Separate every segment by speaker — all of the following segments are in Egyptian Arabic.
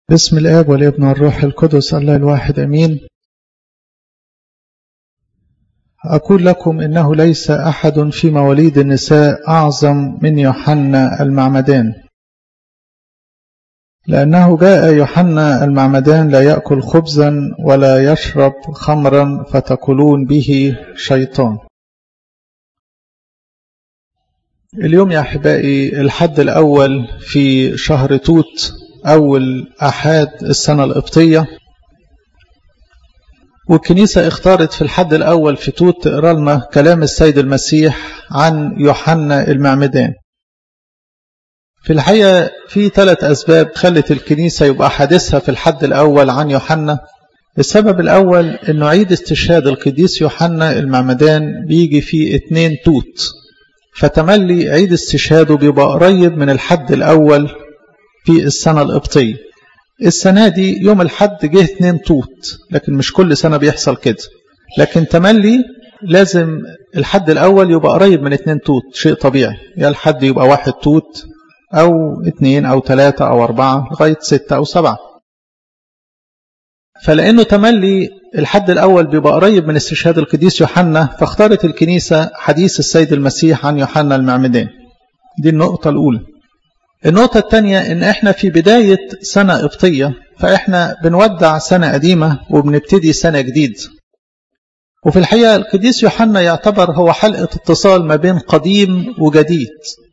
Speaker 1: بسم الآب والابن والروح القدس الله الواحد أمين أقول لكم إنه ليس أحد في مواليد النساء أعظم من يوحنا المعمدان لأنه جاء يوحنا المعمدان لا يأكل خبزا ولا يشرب خمرا فتقولون به شيطان اليوم يا أحبائي الحد الأول في شهر توت أول أحاد السنة القبطية والكنيسة اختارت في الحد الأول في توت تقرا لنا كلام السيد المسيح عن يوحنا المعمدان في الحقيقة في ثلاث أسباب خلت الكنيسة يبقى حادثها في الحد الأول عن يوحنا السبب الأول أنه عيد استشهاد القديس يوحنا المعمدان بيجي فيه اتنين توت فتملي عيد استشهاده بيبقى قريب من الحد الأول في السنة القبطية السنة دي يوم الحد جه اتنين توت لكن مش كل سنة بيحصل كده لكن تملي لازم الحد الأول يبقى قريب من اتنين توت شيء طبيعي يا الحد يبقى واحد توت أو اتنين أو تلاتة أو أربعة لغاية ستة أو سبعة فلأنه تملي الحد الأول بيبقى قريب من استشهاد القديس يوحنا فاختارت الكنيسة حديث السيد المسيح عن يوحنا المعمدان دي النقطة الأولى النقطة الثانية إن إحنا في بداية سنة قبطية فإحنا بنودع سنة قديمة وبنبتدي سنة جديد وفي الحقيقة القديس يوحنا يعتبر هو حلقة اتصال ما بين قديم وجديد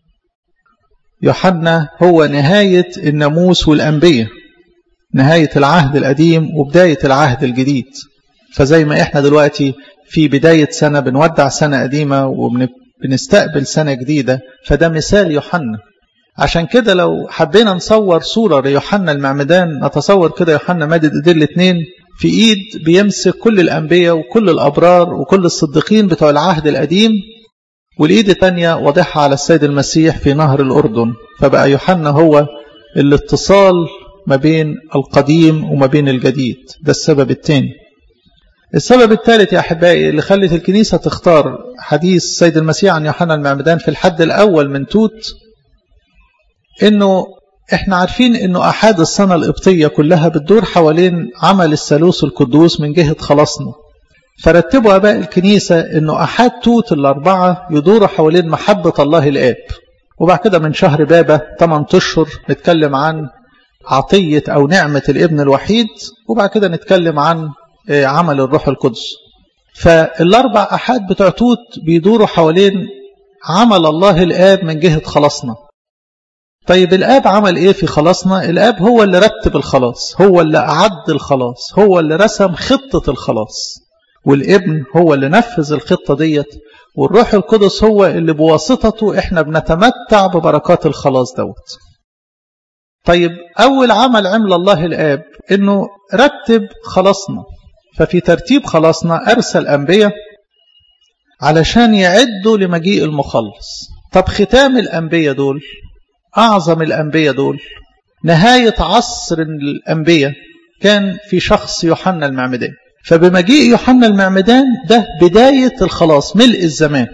Speaker 1: يوحنا هو نهاية الناموس والأنبياء نهاية العهد القديم وبداية العهد الجديد فزي ما إحنا دلوقتي في بداية سنة بنودع سنة قديمة وبنستقبل سنة جديدة فده مثال يوحنا عشان كده لو حبينا نصور صورة ليوحنا المعمدان نتصور كده يوحنا مادد ايديه الاثنين في ايد بيمسك كل الانبياء وكل الابرار وكل الصديقين بتوع العهد القديم والايد الثانيه واضحه على السيد المسيح في نهر الاردن فبقى يوحنا هو الاتصال ما بين القديم وما بين الجديد ده السبب الثاني السبب الثالث يا احبائي اللي خلت الكنيسه تختار حديث السيد المسيح عن يوحنا المعمدان في الحد الاول من توت انه احنا عارفين انه احاد السنة القبطية كلها بتدور حوالين عمل الثالوث القدوس من جهة خلاصنا فرتبوا اباء الكنيسة انه احاد توت الاربعة يدور حوالين محبة الله الاب وبعد كده من شهر بابا 8 اشهر نتكلم عن عطية او نعمة الابن الوحيد وبعد كده نتكلم عن عمل الروح القدس فالاربع احاد بتوع توت بيدوروا حوالين عمل الله الاب من جهة خلاصنا طيب الآب عمل إيه في خلاصنا الآب هو اللي رتب الخلاص هو اللي أعد الخلاص هو اللي رسم خطة الخلاص والابن هو اللي نفذ الخطة ديت والروح القدس هو اللي بواسطته احنا بنتمتع ببركات الخلاص دوت طيب أول عمل عمل الله الآب إنه رتب خلاصنا ففي ترتيب خلاصنا أرسل أنبياء علشان يعدوا لمجيء المخلص طب ختام الأنبياء دول أعظم الأنبياء دول نهاية عصر الأنبياء كان في شخص يوحنا المعمدان فبمجيء يوحنا المعمدان ده بداية الخلاص ملء الزمان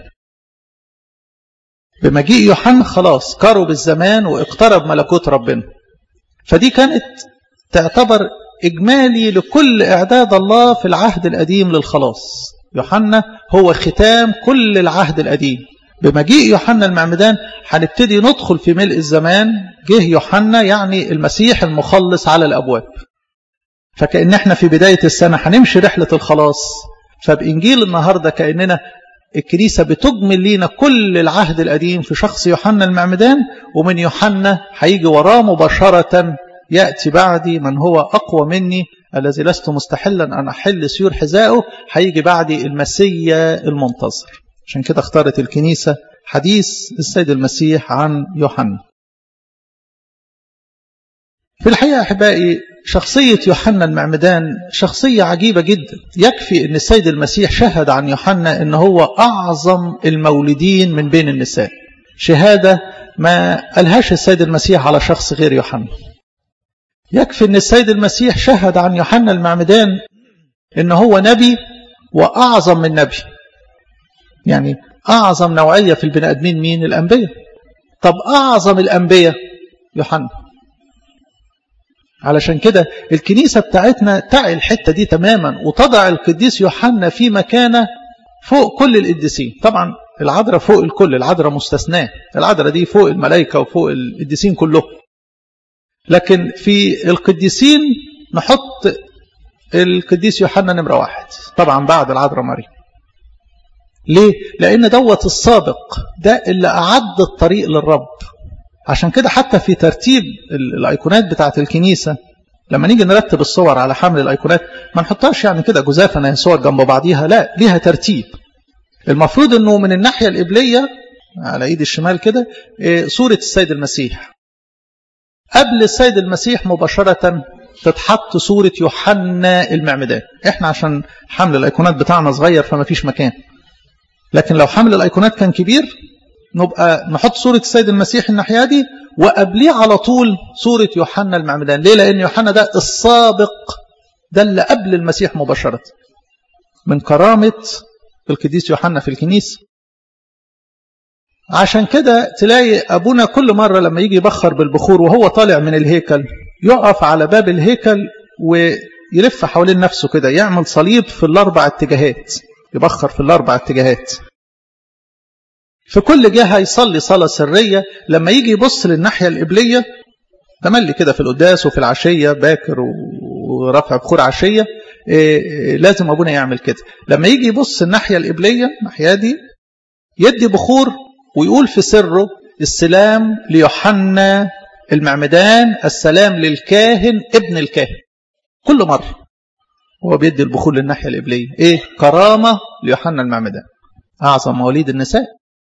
Speaker 1: بمجيء يوحنا خلاص قرب الزمان واقترب ملكوت ربنا فدي كانت تعتبر إجمالي لكل إعداد الله في العهد القديم للخلاص يوحنا هو ختام كل العهد القديم بمجيء يوحنا المعمدان هنبتدي ندخل في ملء الزمان جه يوحنا يعني المسيح المخلص على الأبواب فكأن احنا في بداية السنة هنمشي رحلة الخلاص فبإنجيل النهاردة كأننا الكنيسة بتجمل لينا كل العهد القديم في شخص يوحنا المعمدان ومن يوحنا هيجي وراه مباشرة يأتي بعدي من هو أقوى مني الذي لست مستحلا أن أحل سيور حذائه هيجي بعدي المسيا المنتظر عشان كده اختارت الكنيسة حديث السيد المسيح عن يوحنا في الحقيقة أحبائي شخصية يوحنا المعمدان شخصية عجيبة جدا يكفي أن السيد المسيح شهد عن يوحنا أنه هو أعظم المولدين من بين النساء شهادة ما قالهاش السيد المسيح على شخص غير يوحنا يكفي أن السيد المسيح شهد عن يوحنا المعمدان أنه هو نبي وأعظم من نبي يعني أعظم نوعية في البني آدمين مين الأنبياء طب أعظم الأنبياء يوحنا علشان كده الكنيسة بتاعتنا تعي الحتة دي تماما وتضع القديس يوحنا في مكانه فوق كل القديسين طبعا العذراء فوق الكل العذراء مستثناة العذراء دي فوق الملائكة وفوق القديسين كلهم لكن في القديسين نحط القديس يوحنا نمرة واحد طبعا بعد العذراء مريم ليه؟ لأن دوت السابق ده اللي أعد الطريق للرب عشان كده حتى في ترتيب الأيقونات بتاعة الكنيسة لما نيجي نرتب الصور على حمل الأيقونات ما نحطهاش يعني كده جزافة صور جنب بعضيها لا ليها ترتيب المفروض أنه من الناحية القبلية على إيد الشمال كده صورة السيد المسيح قبل السيد المسيح مباشرة تتحط صورة يوحنا المعمدان احنا عشان حمل الأيقونات بتاعنا صغير فما فيش مكان لكن لو حمل الأيقونات كان كبير نبقى نحط صورة السيد المسيح الناحية دي وقبليه على طول صورة يوحنا المعمدان ليه لأن يوحنا ده السابق ده اللي قبل المسيح مباشرة من كرامة القديس يوحنا في الكنيسة عشان كده تلاقي أبونا كل مرة لما يجي يبخر بالبخور وهو طالع من الهيكل يقف على باب الهيكل ويلف حوالين نفسه كده يعمل صليب في الأربع اتجاهات يبخر في الأربع اتجاهات في كل جهة يصلي صلاة سرية لما يجي يبص للناحية القبلية تملي كده في القداس وفي العشية باكر ورفع بخور عشية إيه لازم أبونا يعمل كده لما يجي يبص الناحية القبلية الناحية دي يدي بخور ويقول في سره السلام ليوحنا المعمدان السلام للكاهن ابن الكاهن كل مرة هو بيدي البخور للناحية القبلية ايه كرامة ليوحنا المعمدان أعظم مواليد النساء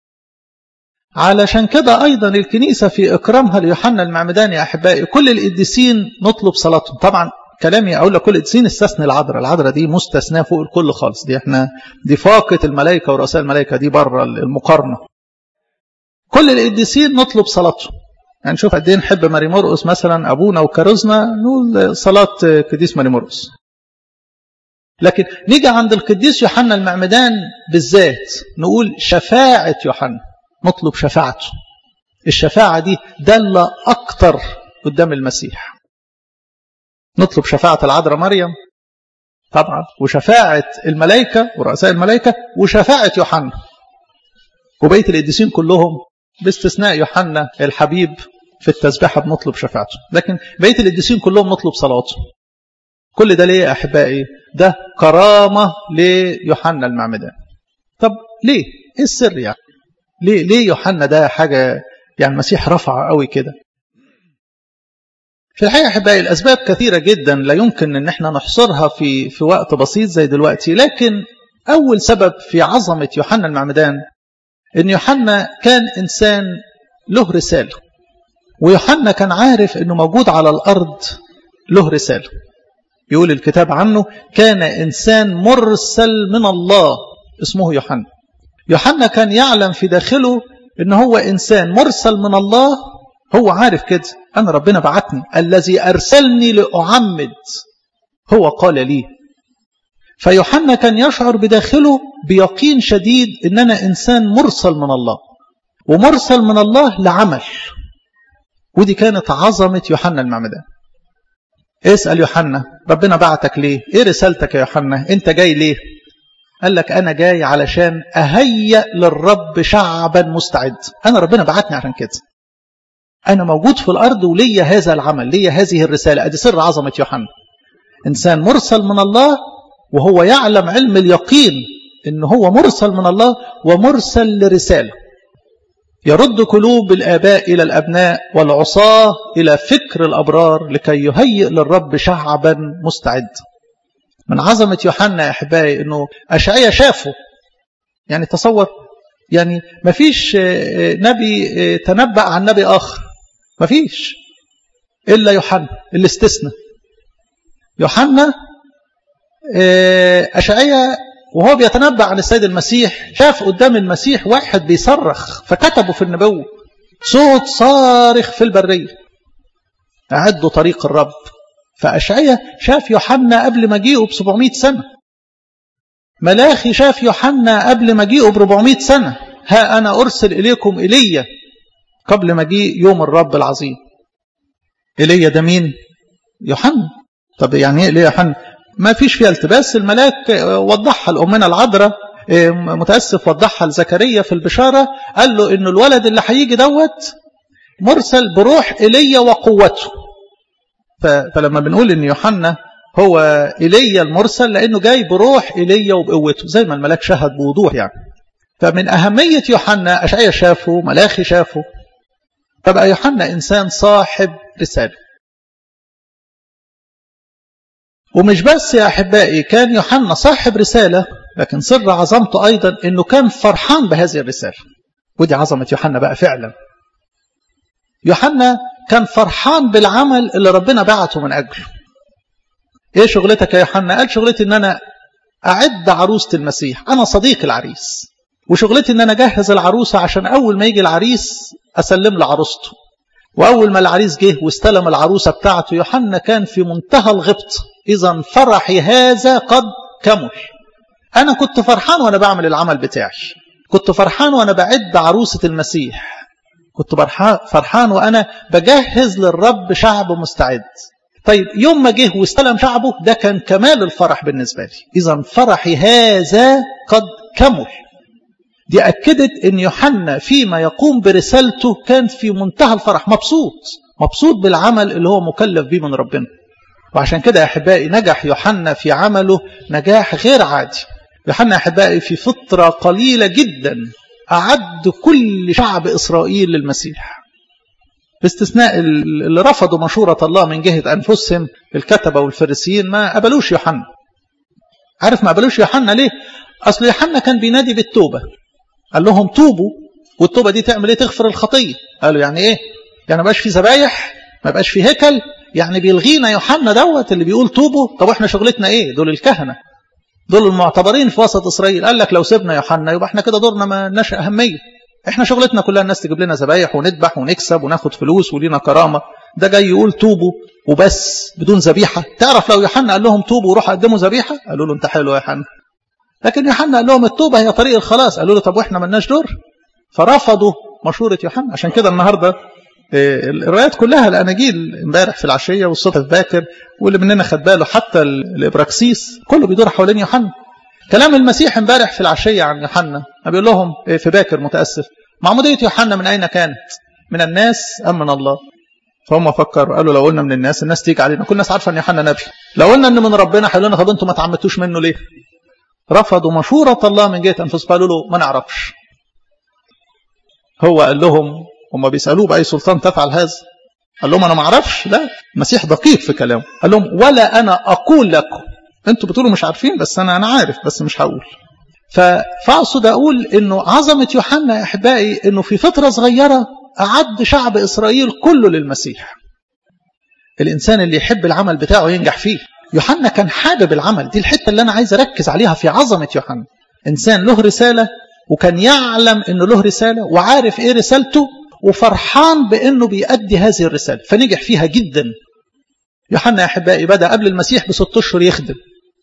Speaker 1: علشان كده أيضا الكنيسة في إكرامها ليوحنا المعمدان يا أحبائي كل القديسين نطلب صلاتهم طبعا كلامي أقول لك كل القديسين استثنى العذراء العذراء دي مستثناة فوق الكل خالص دي احنا دي فاقة الملائكة ورؤساء الملائكة دي بره المقارنة كل القديسين نطلب صلاتهم يعني نشوف قد ايه نحب ماري مرقس مثلا ابونا وكرزنا نقول صلاه قديس ماري مرقس لكن نيجي عند القديس يوحنا المعمدان بالذات نقول شفاعه يوحنا نطلب شفاعته الشفاعه دي داله اكتر قدام المسيح نطلب شفاعه العذراء مريم طبعا وشفاعه الملائكه ورؤساء الملائكه وشفاعه يوحنا وبقيه القديسين كلهم باستثناء يوحنا الحبيب في التسبيحة بنطلب شفاعته لكن بقية القديسين كلهم نطلب صلاته كل ده ليه يا أحبائي ده كرامة ليوحنا المعمدان طب ليه ايه السر يعني ليه ليه يوحنا ده حاجة يعني المسيح رفع قوي كده في الحقيقة أحبائي الأسباب كثيرة جدا لا يمكن أن احنا نحصرها في في وقت بسيط زي دلوقتي لكن أول سبب في عظمة يوحنا المعمدان ان يوحنا كان انسان له رساله ويوحنا كان عارف انه موجود على الارض له رساله يقول الكتاب عنه كان انسان مرسل من الله اسمه يوحنا يوحنا كان يعلم في داخله ان هو انسان مرسل من الله هو عارف كده انا ربنا بعتني الذي ارسلني لاعمد هو قال لي فيوحنا كان يشعر بداخله بيقين شديد ان انا انسان مرسل من الله ومرسل من الله لعمل ودي كانت عظمة يوحنا المعمدان اسأل يوحنا ربنا بعتك ليه ايه رسالتك يا يوحنا انت جاي ليه قال لك انا جاي علشان اهيئ للرب شعبا مستعد انا ربنا بعتني عشان كده انا موجود في الارض وليا هذا العمل ليا هذه الرسالة ادي سر عظمة يوحنا انسان مرسل من الله وهو يعلم علم اليقين ان هو مرسل من الله ومرسل لرسالة يرد قلوب الآباء إلى الأبناء والعصاة إلى فكر الأبرار لكي يهيئ للرب شعبا مستعد من عظمة يوحنا يا أحبائي أنه أشعية شافه يعني تصور يعني ما فيش نبي تنبأ عن نبي آخر ما فيش إلا يوحنا اللي استثنى يوحنا أشعية وهو بيتنبأ عن السيد المسيح شاف قدام المسيح واحد بيصرخ فكتبه في النبوة صوت صارخ في البرية أعدوا طريق الرب فأشعية شاف يوحنا قبل مجيئه ب 700 سنة ملاخي شاف يوحنا قبل مجيئه ب 400 سنة ها أنا أرسل إليكم إلي قبل مجيء يوم الرب العظيم إلي ده مين؟ يوحنا طب يعني ايه ليه يوحنا ما فيش فيها التباس الملاك وضحها لأمنا العذراء متأسف وضحها لزكريا في البشارة قال له إنه الولد اللي هيجي دوت مرسل بروح إيليا وقوته فلما بنقول إن يوحنا هو إيليا المرسل لأنه جاي بروح إيليا وبقوته زي ما الملاك شهد بوضوح يعني فمن أهمية يوحنا أشعيا شافه ملاخي شافه فبقى يوحنا إنسان صاحب رسالة ومش بس يا أحبائي كان يوحنا صاحب رسالة لكن سر عظمته أيضا أنه كان فرحان بهذه الرسالة ودي عظمة يوحنا بقى فعلا يوحنا كان فرحان بالعمل اللي ربنا بعته من أجله ايه شغلتك يا يوحنا قال شغلتي ان انا اعد عروسة المسيح انا صديق العريس وشغلتي ان انا اجهز العروسة عشان اول ما يجي العريس اسلم له عروسته واول ما العريس جه واستلم العروسة بتاعته يوحنا كان في منتهى الغبط اذا فرحي هذا قد كمل انا كنت فرحان وانا بعمل العمل بتاعي كنت فرحان وانا بعد عروسة المسيح كنت فرحان وانا بجهز للرب شعب مستعد طيب يوم ما جه واستلم شعبه ده كان كمال الفرح بالنسبة لي إذا فرحي هذا قد كمل دي أكدت أن يوحنا فيما يقوم برسالته كان في منتهى الفرح مبسوط مبسوط بالعمل اللي هو مكلف به من ربنا وعشان كده يا أحبائي نجح يوحنا في عمله نجاح غير عادي يوحنا يا أحبائي في فترة قليلة جدا أعد كل شعب إسرائيل للمسيح باستثناء اللي رفضوا مشورة الله من جهة أنفسهم الكتبة والفريسيين ما قبلوش يوحنا عارف ما قبلوش يوحنا ليه أصل يوحنا كان بينادي بالتوبة قال لهم توبوا والتوبة دي تعمل ايه تغفر الخطية قالوا يعني ايه يعني ما بقاش في ذبايح ما بقاش في هيكل يعني بيلغينا يوحنا دوت اللي بيقول توبوا طب احنا شغلتنا ايه دول الكهنة دول المعتبرين في وسط إسرائيل قال لك لو سيبنا يوحنا يبقى احنا كده دورنا ما لناش أهمية احنا شغلتنا كلها الناس تجيب لنا ذبايح ونذبح ونكسب وناخد فلوس ولينا كرامة ده جاي يقول توبوا وبس بدون ذبيحة تعرف لو يوحنا قال لهم توبوا وروحوا قدموا ذبيحة قالوا له انت حلو يا يوحنا لكن يوحنا قال لهم التوبة هي طريق الخلاص قالوا له طب واحنا ملناش دور فرفضوا مشورة يوحنا عشان كده النهاردة الروايات كلها الأناجيل امبارح في العشية والصبح في باكر واللي مننا خد باله حتى الإبراكسيس كله بيدور حوالين يوحنا كلام المسيح امبارح في العشية عن يوحنا بيقول لهم في باكر متأسف معمودية يوحنا من أين كانت من الناس أم من الله فهم فكروا قالوا لو قلنا من الناس الناس تيجي علينا كل الناس عارفة أن يوحنا نبي لو قلنا أن من ربنا هيقولوا لنا طب أنتم ما تعمدتوش منه ليه رفضوا مشورة الله من جهة أنفسهم قالوا له ما نعرفش هو قال لهم هم بيسألوه بأي سلطان تفعل هذا قال لهم أنا ما أعرفش لا المسيح دقيق في كلامه قال لهم ولا أنا أقول لكم أنتوا بتقولوا مش عارفين بس أنا أنا عارف بس مش هقول فأقصد أقول أنه عظمة يوحنا يا أحبائي أنه في فترة صغيرة أعد شعب إسرائيل كله للمسيح الإنسان اللي يحب العمل بتاعه ينجح فيه يوحنا كان حابب العمل دي الحتة اللي أنا عايز أركز عليها في عظمة يوحنا إنسان له رسالة وكان يعلم أنه له رسالة وعارف إيه رسالته وفرحان بأنه بيأدي هذه الرسالة فنجح فيها جدا يوحنا يا أحبائي بدأ قبل المسيح بست أشهر يخدم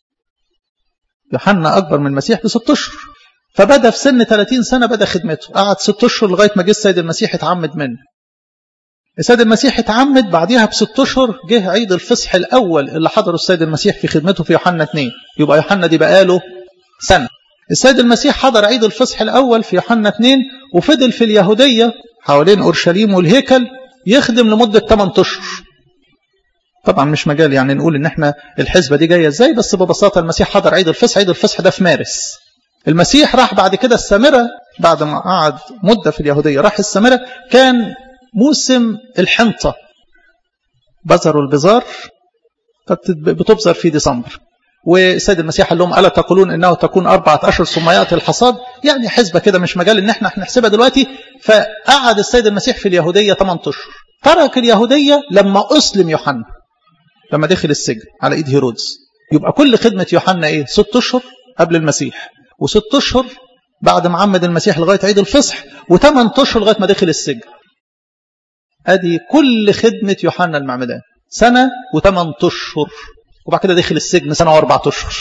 Speaker 1: يوحنا أكبر من المسيح بست أشهر فبدأ في سن 30 سنة بدأ خدمته قعد ست أشهر لغاية ما جه السيد المسيح اتعمد منه السيد المسيح اتعمد بعديها بست أشهر جه عيد الفصح الأول اللي حضره السيد المسيح في خدمته في يوحنا 2 يبقى يوحنا دي بقاله سنة السيد المسيح حضر عيد الفصح الأول في يوحنا 2 وفضل في اليهودية حوالين أورشليم والهيكل يخدم لمدة 8 أشهر طبعا مش مجال يعني نقول ان احنا الحسبة دي جاية ازاي بس ببساطة المسيح حضر عيد الفصح عيد الفصح ده في مارس المسيح راح بعد كده السامرة بعد ما قعد مدة في اليهودية راح السامرة كان موسم الحنطة بذروا البزار بتبذر في ديسمبر والسيد المسيح قال لهم ألا تقولون إنه تكون أربعة أشهر ثم يأتي الحصاد يعني حسبة كده مش مجال إن احنا نحسبها دلوقتي فقعد السيد المسيح في اليهودية 8 أشهر ترك اليهودية لما أسلم يوحنا لما دخل السجن على إيد هيرودس يبقى كل خدمة يوحنا إيه ست أشهر قبل المسيح وست أشهر بعد ما عمد المسيح لغاية عيد الفصح وثمان أشهر لغاية ما دخل السجن أدي كل خدمة يوحنا المعمدان سنة وثمان أشهر وبعد كده دخل السجن سنة وأربعة أشهر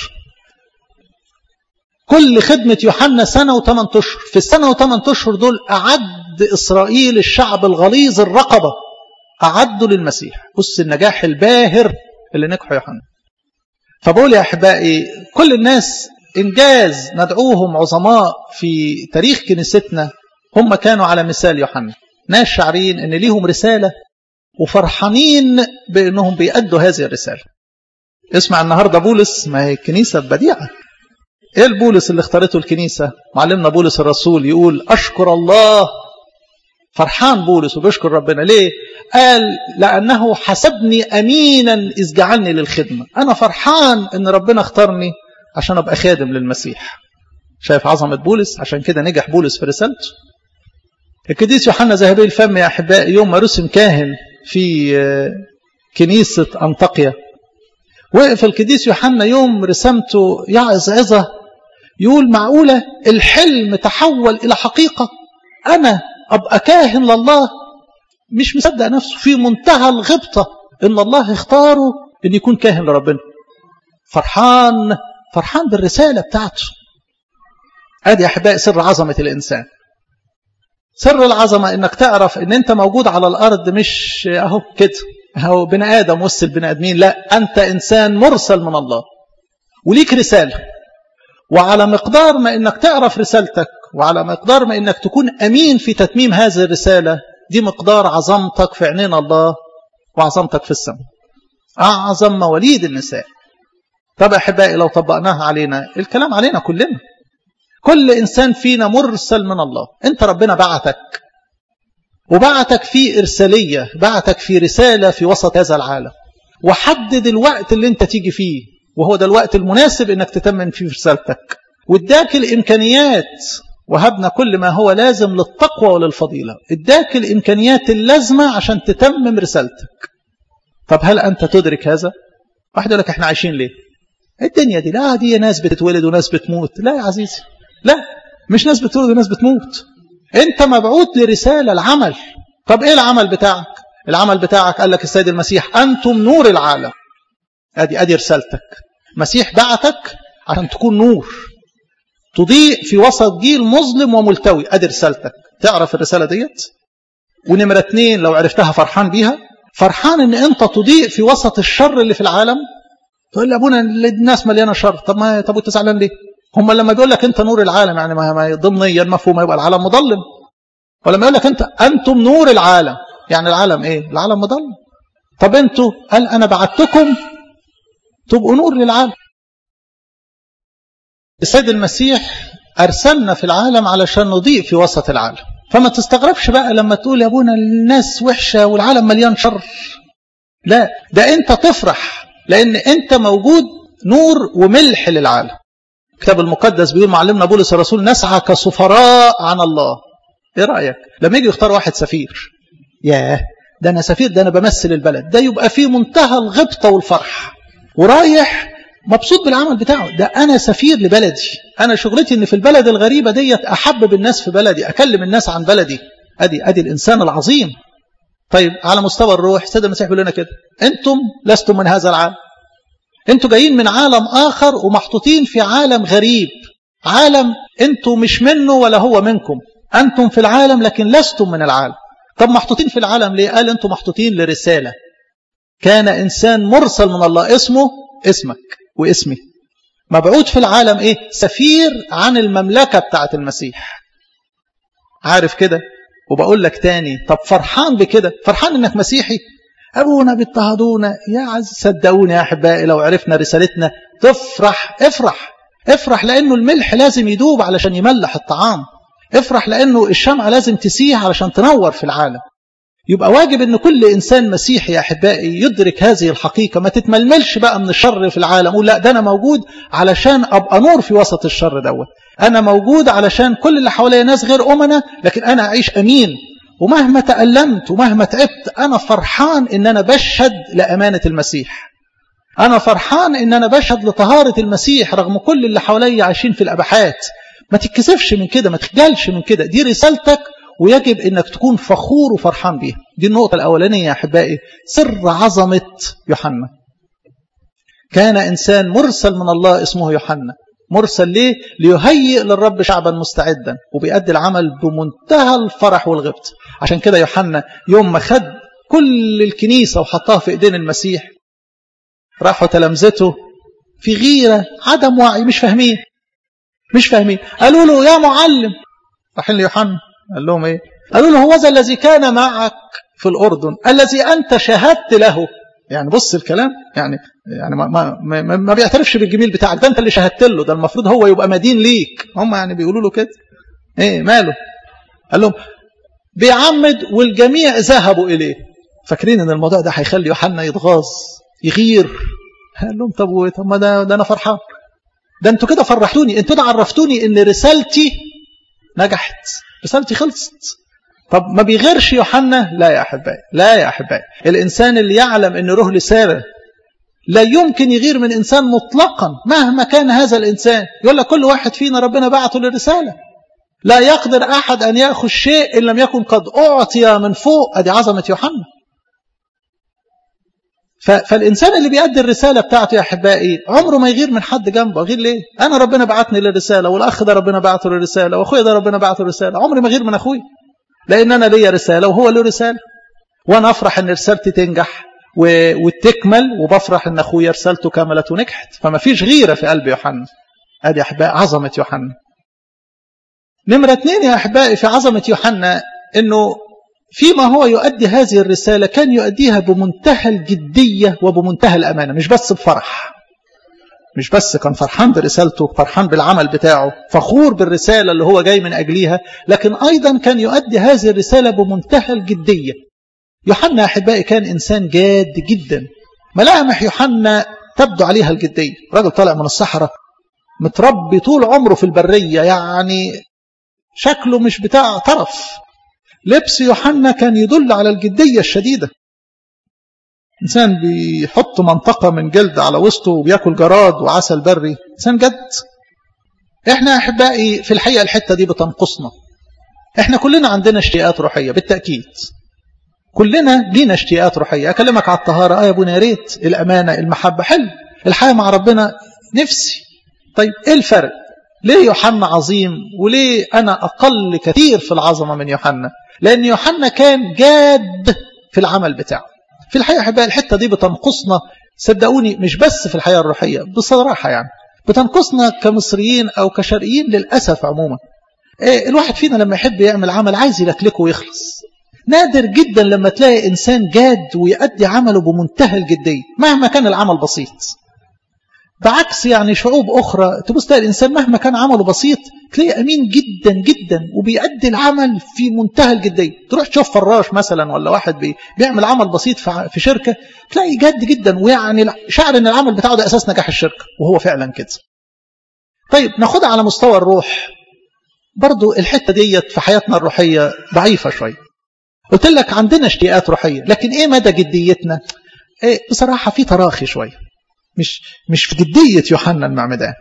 Speaker 1: كل خدمة يوحنا سنة وثمان أشهر في السنة وثمان أشهر دول أعد إسرائيل الشعب الغليظ الرقبة أعدوا للمسيح بص النجاح الباهر اللي نجحوا يوحنا فبقول يا أحبائي كل الناس إنجاز ندعوهم عظماء في تاريخ كنيستنا هم كانوا على مثال يوحنا ناس شعرين ان ليهم رسالة وفرحانين بانهم بيأدوا هذه الرسالة اسمع النهاردة بولس ما هي الكنيسة بديعة ايه البولس اللي اختارته الكنيسة معلمنا بولس الرسول يقول اشكر الله فرحان بولس وبيشكر ربنا ليه قال لأنه حسبني أمينا إذ جعلني للخدمة أنا فرحان أن ربنا اختارني عشان أبقى خادم للمسيح شايف عظمة بولس عشان كده نجح بولس في رسالته القديس يوحنا ذهبي الفم يا أحبائي يوم ما رسم كاهن في كنيسة أنطاقيا وقف القديس يوحنا يوم رسمته يعظ عظة يقول معقولة الحلم تحول إلى حقيقة أنا أبقى كاهن لله مش مصدق نفسه في منتهى الغبطة إن الله اختاره إن يكون كاهن لربنا فرحان فرحان بالرسالة بتاعته أدي أحبائي سر عظمة الإنسان سر العظمة إنك تعرف إن أنت موجود على الأرض مش أهو كده أهو بني آدم وسط البني آدمين لا أنت إنسان مرسل من الله وليك رسالة وعلى مقدار ما إنك تعرف رسالتك وعلى مقدار ما إنك تكون أمين في تتميم هذه الرسالة دي مقدار عظمتك في عينين الله وعظمتك في السماء أعظم مواليد النساء طب أحبائي لو طبقناها علينا الكلام علينا كلنا كل إنسان فينا مرسل من الله أنت ربنا بعتك وبعتك في إرسالية بعتك في رسالة في وسط هذا العالم وحدد الوقت اللي أنت تيجي فيه وهو ده الوقت المناسب أنك تتمم فيه رسالتك واداك الإمكانيات وهبنا كل ما هو لازم للتقوى وللفضيلة اداك الإمكانيات اللازمة عشان تتمم رسالتك طب هل أنت تدرك هذا؟ واحد يقول لك احنا عايشين ليه؟ الدنيا دي لا دي ناس بتتولد وناس بتموت لا يا عزيزي لا مش ناس بتولد وناس بتموت انت مبعوث لرسالة العمل طب ايه العمل بتاعك العمل بتاعك قال لك السيد المسيح انتم نور العالم ادي ادي رسالتك مسيح بعتك عشان تكون نور تضيء في وسط جيل مظلم وملتوي ادي رسالتك تعرف الرسالة ديت ونمرة اتنين لو عرفتها فرحان بيها فرحان ان انت تضيء في وسط الشر اللي في العالم تقول لي ابونا الناس مليانه شر طب ما طب انت زعلان ليه هم لما بيقول لك انت نور العالم يعني ما ضمنيا مفهوم يبقى العالم مظلم ولما يقول لك انت انتم نور العالم يعني العالم ايه العالم مظلم طب انتوا قال انا بعتكم تبقوا نور للعالم السيد المسيح ارسلنا في العالم علشان نضيء في وسط العالم فما تستغربش بقى لما تقول يا ابونا الناس وحشه والعالم مليان شر لا ده انت تفرح لان انت موجود نور وملح للعالم الكتاب المقدس بيقول معلمنا بولس الرسول نسعى كسفراء عن الله ايه رايك لما يجي يختار واحد سفير ياه ده انا سفير ده انا بمثل البلد ده يبقى في منتهى الغبطه والفرح ورايح مبسوط بالعمل بتاعه ده انا سفير لبلدي انا شغلتي ان في البلد الغريبه ديت احبب الناس في بلدي اكلم الناس عن بلدي ادي ادي الانسان العظيم طيب على مستوى الروح السيد المسيح بيقول لنا كده انتم لستم من هذا العالم انتوا جايين من عالم آخر ومحطوطين في عالم غريب عالم انتوا مش منه ولا هو منكم أنتم في العالم لكن لستم من العالم طب محطوطين في العالم ليه قال انتوا محطوطين لرسالة كان إنسان مرسل من الله اسمه اسمك واسمي مبعوث في العالم ايه سفير عن المملكة بتاعت المسيح عارف كده وبقول لك تاني طب فرحان بكده فرحان انك مسيحي أبونا بيضطهدونا يا عز صدقوني يا أحبائي لو عرفنا رسالتنا تفرح افرح افرح لأنه الملح لازم يدوب علشان يملح الطعام افرح لأنه الشمعة لازم تسيح علشان تنور في العالم يبقى واجب ان كل انسان مسيحي يا احبائي يدرك هذه الحقيقه ما تتململش بقى من الشر في العالم قول لا ده انا موجود علشان ابقى نور في وسط الشر دوت انا موجود علشان كل اللي حواليا ناس غير امنا لكن انا اعيش امين ومهما تألمت ومهما تعبت أنا فرحان إن أنا بشهد لأمانة المسيح أنا فرحان إن أنا بشهد لطهارة المسيح رغم كل اللي حواليا عايشين في الأبحات ما تتكسفش من كده ما تخجلش من كده دي رسالتك ويجب انك تكون فخور وفرحان بيها دي النقطة الأولانية يا أحبائي سر عظمة يوحنا كان إنسان مرسل من الله اسمه يوحنا مرسل ليه ليهيئ للرب شعبا مستعدا وبيأدي العمل بمنتهى الفرح والغبط عشان كده يوحنا يوم ما خد كل الكنيسة وحطها في ايدين المسيح راحوا تلامذته في غيرة عدم وعي مش فاهمين مش فاهمين قالوا له يا معلم رايحين ليوحنا قال لهم ايه قالوا له هو ذا الذي كان معك في الأردن الذي أنت شهدت له يعني بص الكلام يعني يعني ما ما ما, ما بيعترفش بالجميل بتاعك ده انت اللي شهدت له ده المفروض هو يبقى مدين ليك هم يعني بيقولوا له كده ايه ماله قال لهم بيعمد والجميع ذهبوا اليه فاكرين ان الموضوع ده هيخلي يوحنا يتغاظ يغير قال لهم طب طب ما ده, ده انا فرحان ده انتوا كده فرحتوني انتوا ده عرفتوني ان رسالتي نجحت رسالتي خلصت طب ما بيغيرش يوحنا لا يا احبائي لا يا احبائي الانسان اللي يعلم ان له رساله لا يمكن يغير من انسان مطلقا مهما كان هذا الانسان يقول لك كل واحد فينا ربنا بعته للرساله لا يقدر احد ان ياخذ شيء ان لم يكن قد اعطي من فوق ادي عظمه يوحنا فالإنسان اللي بيأدي الرسالة بتاعته يا أحبائي عمره ما يغير من حد جنبه غير ليه أنا ربنا بعتني للرسالة والأخ ده ربنا بعته للرسالة وأخويا ده ربنا بعته للرسالة عمري ما غير من أخوي لأن أنا ليا رسالة وهو له رسالة وأنا أفرح أن رسالتي تنجح وتكمل وبفرح أن أخويا رسالته كملت ونجحت فما فيش غيرة في قلب يوحنا أدي أحبائي عظمة يوحنا نمرة اثنين يا أحبائي في عظمة يوحنا أنه فيما هو يؤدي هذه الرسالة كان يؤديها بمنتهى الجدية وبمنتهى الأمانة مش بس بفرح مش بس كان فرحان برسالته فرحان بالعمل بتاعه فخور بالرسالة اللي هو جاي من أجليها لكن أيضا كان يؤدي هذه الرسالة بمنتهى الجدية يوحنا أحبائي كان إنسان جاد جدا ملامح يوحنا تبدو عليها الجدية راجل طالع من الصحراء متربي طول عمره في البرية يعني شكله مش بتاع طرف لبس يوحنا كان يدل على الجدية الشديدة إنسان بيحط منطقة من جلد على وسطه وبياكل جراد وعسل بري إنسان جد إحنا أحبائي في الحقيقة الحتة دي بتنقصنا إحنا كلنا عندنا اشتياقات روحية بالتأكيد كلنا لينا اشتياقات روحية أكلمك على الطهارة آه يا ابونا يا ريت الأمانة المحبة حلو الحياة مع ربنا نفسي طيب إيه الفرق ليه يوحنا عظيم وليه أنا أقل كثير في العظمة من يوحنا لأن يوحنا كان جاد في العمل بتاعه في الحقيقة أحبائي الحتة دي بتنقصنا صدقوني مش بس في الحياة الروحية بصراحة يعني بتنقصنا كمصريين أو كشرقيين للأسف عموما إيه الواحد فينا لما يحب يعمل عمل عايز يلكلكه ويخلص نادر جدا لما تلاقي إنسان جاد ويؤدي عمله بمنتهى الجدية مهما كان العمل بسيط بعكس يعني شعوب أخرى تبص تلاقي الإنسان مهما كان عمله بسيط تلاقيه أمين جدا جدا وبيأدي العمل في منتهى الجدية تروح تشوف فراش مثلا ولا واحد بي بيعمل عمل بسيط في شركة تلاقي جد جدا ويعني شعر أن العمل بتاعه ده أساس نجاح الشركة وهو فعلا كده طيب ناخدها على مستوى الروح برضو الحتة ديت في حياتنا الروحية ضعيفة شوية قلت لك عندنا اشتياقات روحية لكن ايه مدى جديتنا إيه بصراحة في تراخي شوية مش مش في جدية يوحنا المعمدان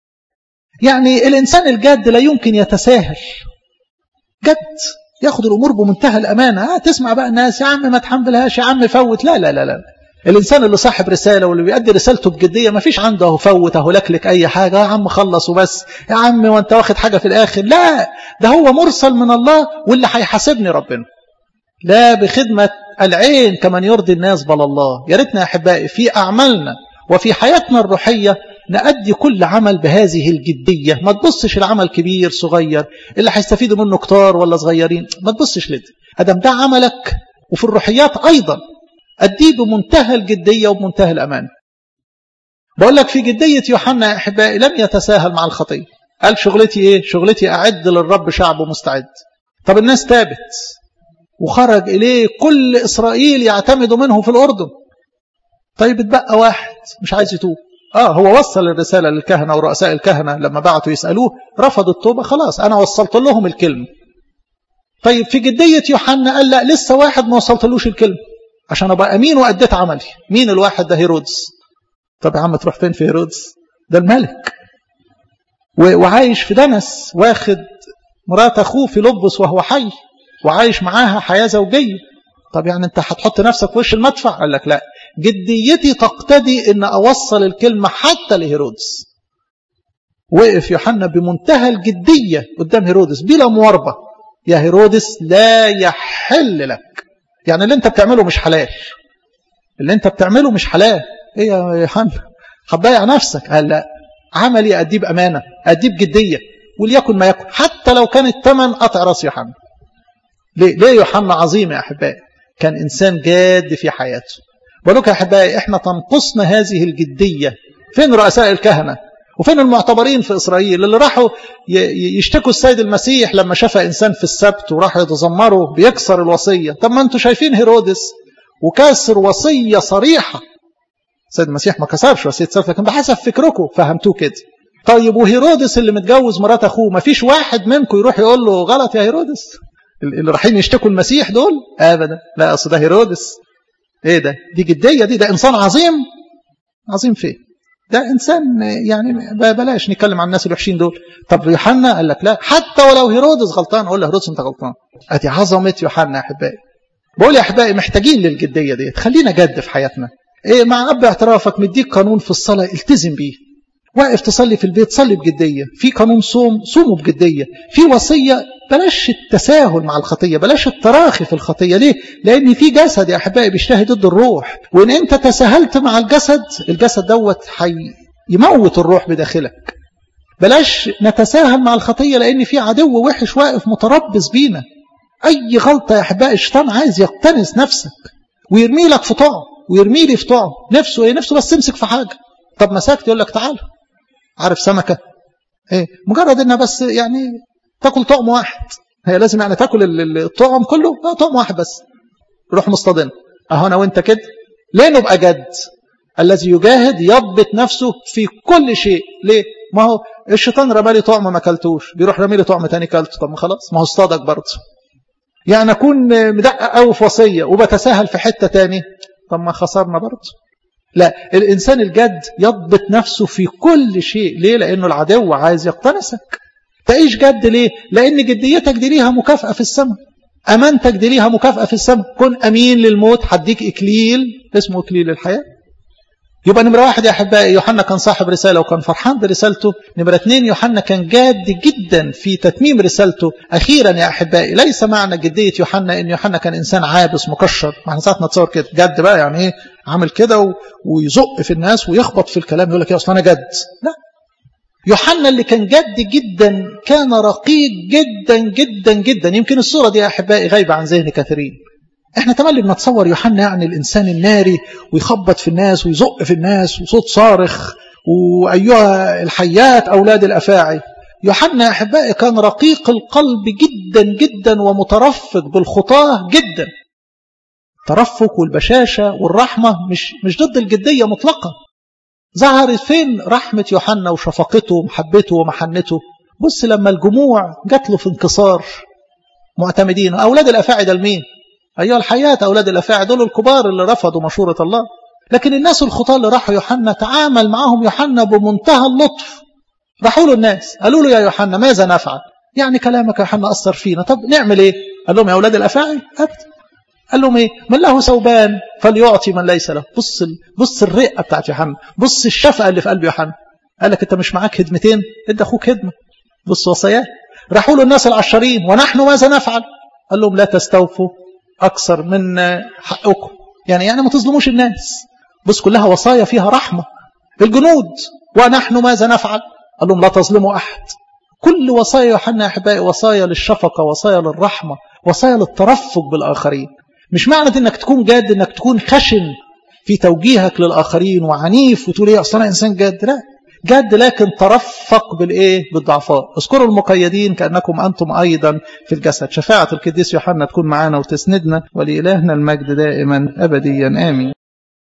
Speaker 1: يعني الإنسان الجاد لا يمكن يتساهل جد ياخد الأمور بمنتهى الأمانة آه تسمع بقى الناس يا عم ما تحملهاش يا عم فوت لا لا لا لا الإنسان اللي صاحب رسالة واللي بيأدي رسالته بجدية ما فيش عنده اهو فوت اهو لكلك أي حاجة يا عم خلص وبس يا عم وانت واخد حاجة في الآخر لا ده هو مرسل من الله واللي هيحاسبني ربنا لا بخدمة العين كمن يرضي الناس بل الله يا ريتنا يا أحبائي في أعمالنا وفي حياتنا الروحية نأدي كل عمل بهذه الجدية ما تبصش العمل كبير صغير اللي هيستفيدوا منه كتار ولا صغيرين ما تبصش لده أدم ده عملك وفي الروحيات أيضا أديه بمنتهى الجدية وبمنتهى الأمان بقول لك في جدية يوحنا أحبائي لم يتساهل مع الخطية قال شغلتي إيه شغلتي أعد للرب شعبه مستعد طب الناس تابت وخرج إليه كل إسرائيل يعتمدوا منه في الأردن طيب اتبقى واحد مش عايز يتوب اه هو وصل الرسالة للكهنة ورؤساء الكهنة لما بعتوا يسألوه رفض التوبة خلاص أنا وصلت لهم الكلمة طيب في جدية يوحنا قال لا لسه واحد ما وصلتلوش الكلمة عشان أبقى أمين وأديت عملي مين الواحد ده هيرودس طب يا عم تروح فين في هيرودس ده الملك وعايش في دنس واخد مرات أخوه في لبس وهو حي وعايش معاها حياة زوجية طب يعني أنت هتحط نفسك في وش المدفع قال لك لا جديتي تقتضي ان اوصل الكلمة حتى لهيرودس وقف يوحنا بمنتهى الجدية قدام هيرودس بلا مواربة يا هيرودس لا يحل لك يعني اللي انت بتعمله مش حلال اللي انت بتعمله مش حلال ايه يا يوحنا هتضيع نفسك قال لا عملي اديه بامانه اديه بجديه وليكن ما يكن حتى لو كان الثمن قطع راس يوحنا ليه ليه يوحنا عظيم يا احبائي كان انسان جاد في حياته بقول يا احبائي احنا تنقصنا هذه الجديه فين رؤساء الكهنه وفين المعتبرين في إسرائيل اللي راحوا يشتكوا السيد المسيح لما شاف إنسان في السبت وراحوا يتذمروا بيكسر الوصية طب ما أنتوا شايفين هيرودس وكسر وصية صريحة السيد المسيح ما كسرش وصية السبت لكن بحسب فكركم فهمتوه كده طيب وهيرودس اللي متجوز مرات أخوه ما فيش واحد منكم يروح يقول له غلط يا هيرودس اللي رايحين يشتكوا المسيح دول أبدا لا أصل ده هيرودس إيه ده دي جدية دي ده إنسان عظيم عظيم فين ده إنسان يعني بلاش نتكلم عن الناس الوحشين دول طب يوحنا قال لك لا حتى ولو هيرودس غلطان أقول له هيرودس أنت غلطان أدي عظمة يوحنا يا أحبائي بقول يا أحبائي محتاجين للجدية دي خلينا جد في حياتنا إيه مع أب اعترافك مديك قانون في الصلاة التزم بيه واقف تصلي في البيت صلي بجدية في قانون صوم صوموا بجدية في وصية بلاش التساهل مع الخطية بلاش التراخي في الخطية ليه؟ لأن في جسد يا أحبائي بيشتهي ضد الروح وإن أنت تساهلت مع الجسد الجسد دوت حي يموت الروح بداخلك بلاش نتساهل مع الخطية لأن في عدو وحش واقف متربص بينا أي غلطة يا أحبائي الشيطان عايز يقتنس نفسك ويرمي لك في طعم ويرمي لي في طعم نفسه إيه نفسه بس تمسك في حاجة طب مسكت يقول لك تعال عارف سمكة ايه مجرد انها بس يعني تاكل طعم واحد هي لازم يعني تاكل الطعم كله لا طعم واحد بس روح مصطدم اهو انا وانت كده ليه نبقى جد الذي يجاهد يضبط نفسه في كل شيء ليه ما هو الشيطان رمى لي طعم ما اكلتوش بيروح رمي لي طعم تاني كلته طب ما خلاص ما هو اصطادك برضه يعني اكون مدقق قوي في وصيه وبتساهل في حته تاني طب ما خسرنا برضه لا الإنسان الجد يضبط نفسه في كل شيء ليه لأنه العدو عايز يقتنسك تعيش جد ليه لأن جديتك دي ليها مكافأة في السماء أمانتك دي ليها مكافأة في السماء كن أمين للموت هديك إكليل اسمه إكليل الحياة يبقى نمرة واحد يا أحبائي يوحنا كان صاحب رسالة وكان فرحان برسالته نمرة اثنين يوحنا كان جاد جدا في تتميم رسالته أخيرا يا أحبائي ليس معنى جدية يوحنا إن يوحنا كان إنسان عابس مكشر ما احنا ساعات نتصور كده جد بقى يعني إيه عامل كده و... ويزق في الناس ويخبط في الكلام يقول لك يا أصل أنا جد لا يوحنا اللي كان جد جدا كان رقيق جدا جدا جدا يمكن الصورة دي يا أحبائي غايبة عن ذهن كثيرين احنا تملي بنتصور يوحنا يعني الانسان الناري ويخبط في الناس ويزق في الناس وصوت صارخ وايها الحيات اولاد الافاعي يوحنا يا احبائي كان رقيق القلب جدا جدا ومترفق بالخطاه جدا ترفق والبشاشه والرحمه مش مش ضد الجديه مطلقا ظهرت فين رحمه يوحنا وشفقته ومحبته ومحنته بص لما الجموع جات له في انكسار معتمدين اولاد الافاعي ده لمين أيها الحياة أولاد الأفاعي دول الكبار اللي رفضوا مشورة الله لكن الناس الخطاة اللي راحوا يوحنا تعامل معهم يوحنا بمنتهى اللطف راحوا له الناس قالوا له يا يوحنا ماذا نفعل يعني كلامك يا يوحنا أثر فينا طب نعمل إيه قال لهم يا أولاد الأفاعي أبدا قال لهم إيه من له ثوبان فليعطي من ليس له بص ال... بص الرقة بتاعت يوحنا بص الشفقة اللي في قلب يوحنا قال لك أنت مش معاك هدمتين ادي أخوك هدمة بص وصاياه راحوا له الناس العشرين ونحن ماذا نفعل قال لهم لا تستوفوا أكثر من حقكم يعني يعني ما تظلموش الناس بس كلها وصايا فيها رحمة الجنود ونحن ماذا نفعل قال لهم لا تظلموا أحد كل وصايا يوحنا يا أحبائي وصايا للشفقة وصايا للرحمة وصايا للترفق بالآخرين مش معنى انك تكون جاد انك تكون خشن في توجيهك للآخرين وعنيف وتقول ايه اصلا انسان جاد لا جد لكن ترفق بالايه بالضعفاء اذكروا المقيدين كانكم انتم ايضا في الجسد شفاعه القديس يوحنا تكون معنا وتسندنا ولالهنا المجد دائما ابديا امين